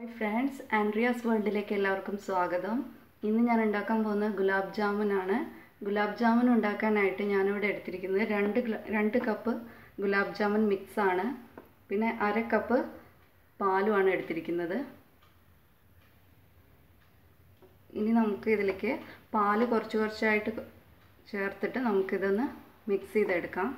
friends Andreas വേൾഡിലേക്ക് എല്ലാവർക്കും സ്വാഗതം ഇന്ന് ഞാൻ ഉണ്ടാക്കാൻ പോകുന്നത് ഗുലാബ് ജാമുനാണ് ഗുലാബ് ജാമുൻ ഉണ്ടാക്കാനായിട്ട് ഞാനിവിടെ എടുത്തിരിക്കുന്നത് രണ്ട് ഗ്ല- രണ്ട് കപ്പ് ഗുലാബ് ജാമുൻ മിക്സ് ആണ് പിന്നെ അര കപ്പ് പാലുമാണ് എടുത്തിരിക്കുന്നത് ഇനി നമുക്ക് ഇതിലേക്ക് പാല് കുറച്ച് കുറച്ചായിട്ട് ചേർത്തിട്ട് നമുക്കിതൊന്ന് മിക്സ് ചെയ്തെടുക്കാം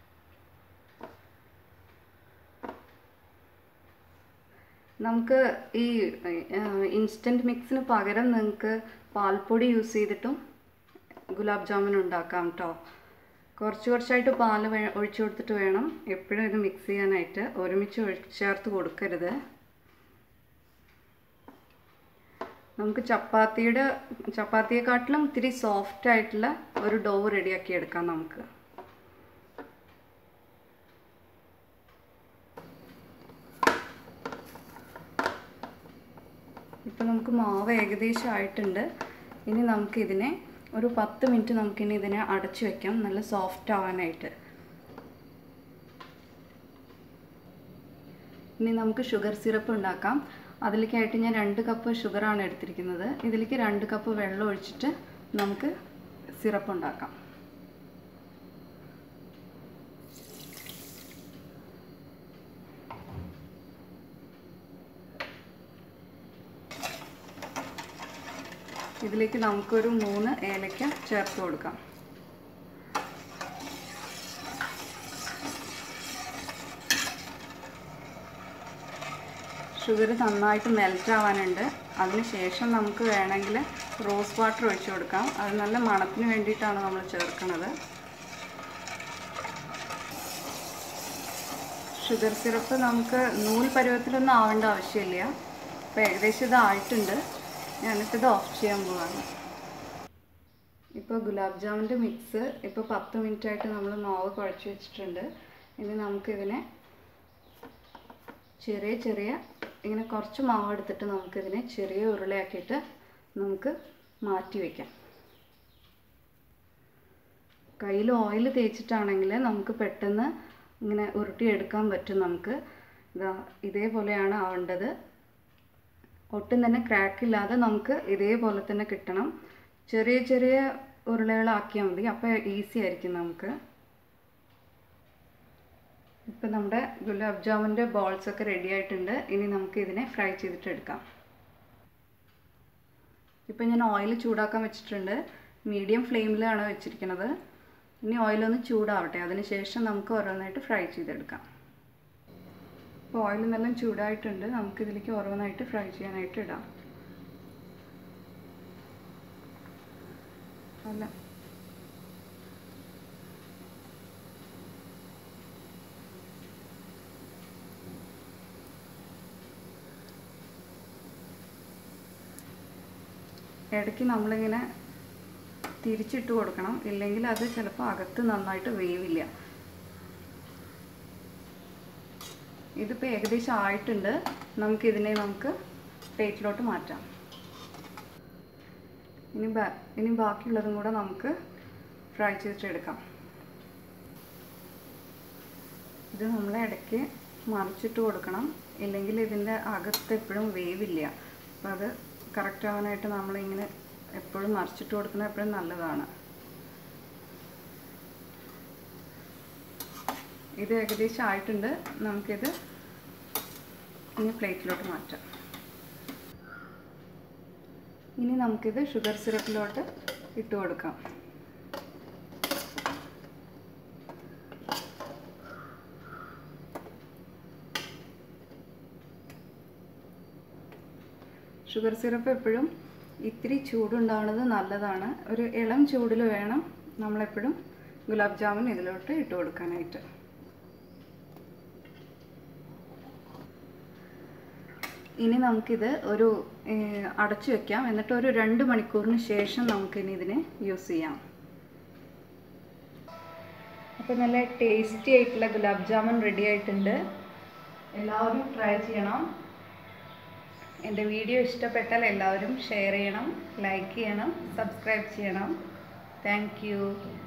നമുക്ക് ഈ ഇൻസ്റ്റൻറ്റ് മിക്സിന് പകരം നിങ്ങൾക്ക് പാൽപ്പൊടി യൂസ് ചെയ്തിട്ടും ഗുലാബ് ജാമുൻ ഉണ്ടാക്കാം കേട്ടോ കുറച്ച് കുറച്ചായിട്ട് പാല് വേ ഒഴിച്ചു കൊടുത്തിട്ട് വേണം എപ്പോഴും ഇത് മിക്സ് ചെയ്യാനായിട്ട് ഒരുമിച്ച് ഒഴി ചേർത്ത് കൊടുക്കരുത് നമുക്ക് ചപ്പാത്തിയുടെ ചപ്പാത്തിയെക്കാട്ടിലും ഇത്തിരി സോഫ്റ്റ് ആയിട്ടുള്ള ഒരു ഡോ റെഡിയാക്കി എടുക്കാം നമുക്ക് ഇപ്പം നമുക്ക് മാവ് ഏകദേശം ആയിട്ടുണ്ട് ഇനി നമുക്കിതിനെ ഒരു പത്ത് മിനിറ്റ് നമുക്കിനി ഇതിനെ അടച്ചു വെക്കാം നല്ല സോഫ്റ്റ് ആവാനായിട്ട് ഇനി നമുക്ക് ഷുഗർ സിറപ്പ് ഉണ്ടാക്കാം അതിലേക്കായിട്ട് ഞാൻ രണ്ട് കപ്പ് ഷുഗറാണ് എടുത്തിരിക്കുന്നത് ഇതിലേക്ക് രണ്ട് കപ്പ് വെള്ളം ഒഴിച്ചിട്ട് നമുക്ക് സിറപ്പ് ഉണ്ടാക്കാം ഇതിലേക്ക് നമുക്കൊരു മൂന്ന് ഏലക്ക ചേർത്ത് കൊടുക്കാം ഷുഗർ നന്നായിട്ട് മെൽറ്റ് ആവാനുണ്ട് അതിന് ശേഷം നമുക്ക് വേണമെങ്കിൽ റോസ് വാട്ടർ ഒഴിച്ചു കൊടുക്കാം അത് നല്ല മണത്തിന് വേണ്ടിയിട്ടാണ് നമ്മൾ ചേർക്കുന്നത് ഷുഗർ സിറപ്പ് നമുക്ക് നൂൽ പരുവത്തിലൊന്നും ആവേണ്ട ആവശ്യമില്ല അപ്പോൾ ഏകദേശം ഇത് ആയിട്ടുണ്ട് ഞാനിപ്പോൾ ഓഫ് ചെയ്യാൻ പോവാണ് ഇപ്പോൾ ഗുലാബ് ജാമുൻ്റെ മിക്സ് ഇപ്പോൾ പത്ത് മിനിറ്റ് ആയിട്ട് നമ്മൾ മാവ് കുഴച്ച് വെച്ചിട്ടുണ്ട് ഇനി നമുക്കിതിനെ ചെറിയ ചെറിയ ഇങ്ങനെ കുറച്ച് മാവ് എടുത്തിട്ട് നമുക്കിതിനെ ചെറിയ ഉരുളയാക്കിയിട്ട് നമുക്ക് മാറ്റി വയ്ക്കാം കയ്യിൽ ഓയിൽ തേച്ചിട്ടാണെങ്കിൽ നമുക്ക് പെട്ടെന്ന് ഇങ്ങനെ ഉരുട്ടിയെടുക്കാൻ പറ്റും നമുക്ക് ഇതാ ഇതേപോലെയാണ് ആവേണ്ടത് ഒട്ടും തന്നെ ക്രാക്ക് ഇല്ലാതെ നമുക്ക് ഇതേപോലെ തന്നെ കിട്ടണം ചെറിയ ചെറിയ ഉരുളകളാക്കിയാൽ മതി അപ്പോൾ ഈസി ആയിരിക്കും നമുക്ക് ഇപ്പം നമ്മുടെ ഗുലാബ് ജാമുൻ്റെ ബോൾസ് ഒക്കെ റെഡി ആയിട്ടുണ്ട് ഇനി നമുക്ക് ഇതിനെ ഫ്രൈ ചെയ്തിട്ട് എടുക്കാം ഇപ്പം ഞാൻ ഓയിൽ ചൂടാക്കാൻ വെച്ചിട്ടുണ്ട് മീഡിയം ഫ്ലെയിമിലാണ് വെച്ചിരിക്കുന്നത് ഇനി ഓയിലൊന്ന് ചൂടാവട്ടെ അതിന് ശേഷം നമുക്ക് ഓരോന്നായിട്ട് ഫ്രൈ ചെയ്തെടുക്കാം ഇപ്പോൾ ഓയിൽ നല്ല ചൂടായിട്ടുണ്ട് നമുക്ക് ഇതിലേക്ക് ഓരോന്നായിട്ട് ഫ്രൈ ചെയ്യാനായിട്ട് ഇടാം അല്ല ഇടയ്ക്ക് നമ്മളിങ്ങനെ തിരിച്ചിട്ട് കൊടുക്കണം ഇല്ലെങ്കിൽ അത് ചിലപ്പോൾ അകത്ത് നന്നായിട്ട് വേവില്ല ഇതിപ്പോൾ ഏകദേശം ആയിട്ടുണ്ട് നമുക്കിതിനെ നമുക്ക് പ്ലേറ്റിലോട്ട് മാറ്റാം ഇനി ബാ ഇനി ബാക്കിയുള്ളതും കൂടെ നമുക്ക് ഫ്രൈ ചെയ്തിട്ടെടുക്കാം ഇത് നമ്മൾ ഇടയ്ക്ക് മറിച്ചിട്ട് കൊടുക്കണം ഇല്ലെങ്കിൽ ഇതിൻ്റെ അകത്ത് എപ്പോഴും വേവില്ല അപ്പോൾ അത് കറക്റ്റ് ആവാനായിട്ട് നമ്മളിങ്ങനെ എപ്പോഴും മറിച്ചിട്ട് കൊടുക്കുന്നത് എപ്പോഴും നല്ലതാണ് ഇത് ഏകദേശം ആയിട്ടുണ്ട് നമുക്കിത് ഇനി പ്ലേറ്റിലോട്ട് മാറ്റാം ഇനി നമുക്കിത് ഷുഗർ സിറപ്പിലോട്ട് ഇട്ട് കൊടുക്കാം ഷുഗർ സിറപ്പ് എപ്പോഴും ഇത്തിരി ചൂടുണ്ടാവുന്നത് നല്ലതാണ് ഒരു ഇളം ചൂടിൽ വേണം നമ്മളെപ്പോഴും ഗുലാബ് ജാമുൻ ഇതിലോട്ട് ഇട്ട് കൊടുക്കാനായിട്ട് ഇനി നമുക്കിത് ഒരു അടച്ചു വെക്കാം എന്നിട്ട് ഒരു രണ്ട് മണിക്കൂറിന് ശേഷം നമുക്കിനി ഇതിനെ യൂസ് ചെയ്യാം അപ്പോൾ നല്ല ടേസ്റ്റി ആയിട്ടുള്ള ഗുലാബ് ജാമുൻ റെഡി ആയിട്ടുണ്ട് എല്ലാവരും ട്രൈ ചെയ്യണം എൻ്റെ വീഡിയോ ഇഷ്ടപ്പെട്ടാൽ എല്ലാവരും ഷെയർ ചെയ്യണം ലൈക്ക് ചെയ്യണം സബ്സ്ക്രൈബ് ചെയ്യണം താങ്ക്